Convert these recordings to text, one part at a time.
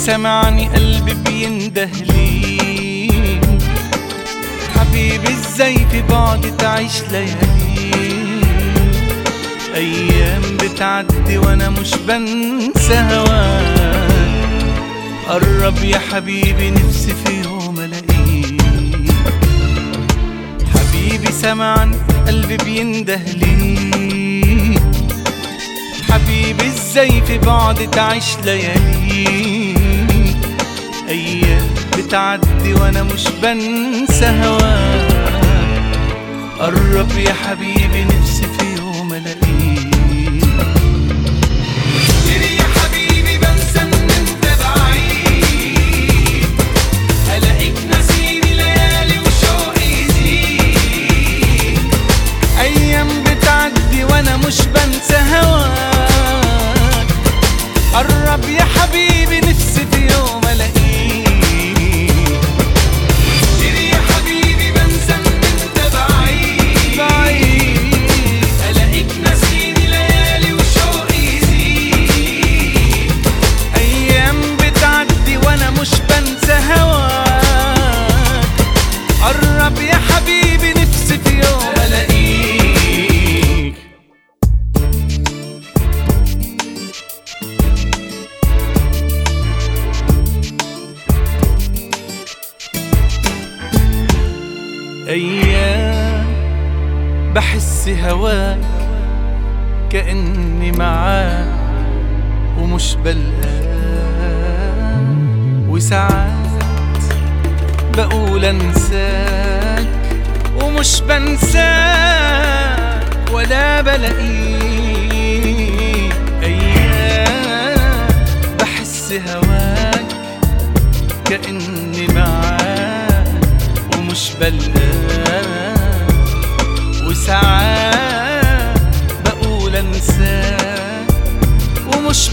سمعني قلبي بينده لي حبيبي ازاي في بعد تعيش ليالي ايام بتعدي وانا مش بنسى هواك قرب يا حبيبي نفسي في يوم الاقيك حبيبي سمعني قلبي بينده لي حبيبي ازاي في بعد تعيش ليالي ايام بتعدي وانا مش بنسى هواك قرب يا حبيبي نفسي في يوم الاقيك كتير يا حبيبي بنسى ان انت بعيد الاقيك نسيني ليالي وشوقي يزيد ايام بتعدي وانا مش بنسى هواك قرب يا حبيبي نفسي في يوم الاقيك كتير يا حبيبي بنسى ان انت بعيد بعيد الاقيك نسيني ليالي وشوقي يزيد ايام بتعدي وانا مش بنسى هواك قرب يا حبيبي نفسي في يوم الاقيك ايام بحس هواك كاني معاك ومش بلقاك وساعات بقول انساك ومش بنساك ولا بلاقيك ايام بحس هواك كاني معاك ومش بلقاك وساعات بقول انساك ومش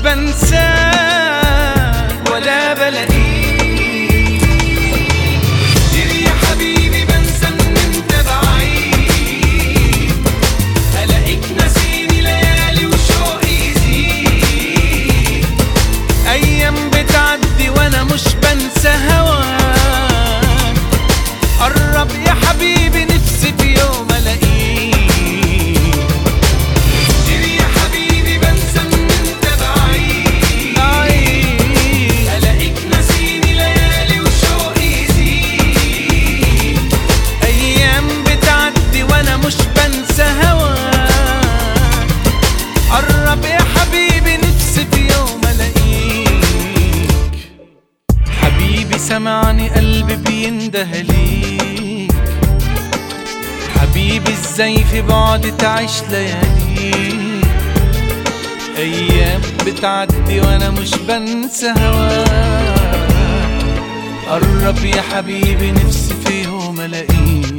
بنساك ولا بلاقيك كتير يا حبيبي بنسى ان انت بعيد الاقيك نسيني ليالي وشوقي يزيد ايام بتعدي وانا مش بنسى هواك قرب يا حبيبي نفسي في يوم الاقيك كتير يا حبيبي بنسى ان انت بعيد أعيش. الاقيك نسيني ليالي وشوقي يزيد ايام بتعدي وانا مش بنسى هواك قرب يا حبيبي نفسي في يوم الاقيك حبيبي سمعني قلبي بينده ليك حبيبي ازاي في بعد تعيش ليالي ايام بتعدي وانا مش بنسى هواك قرب يا حبيبي نفسي في يوم الاقيك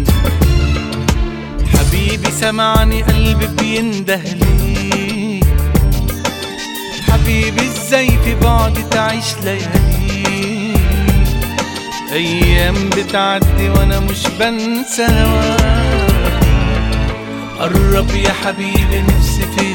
حبيبي سمعني قلبي بينده ليك حبيبي ازاي في بعد تعيش ليالي ايام بتعدي وانا مش بنسى هواك قرب يا حبيبي نفسي في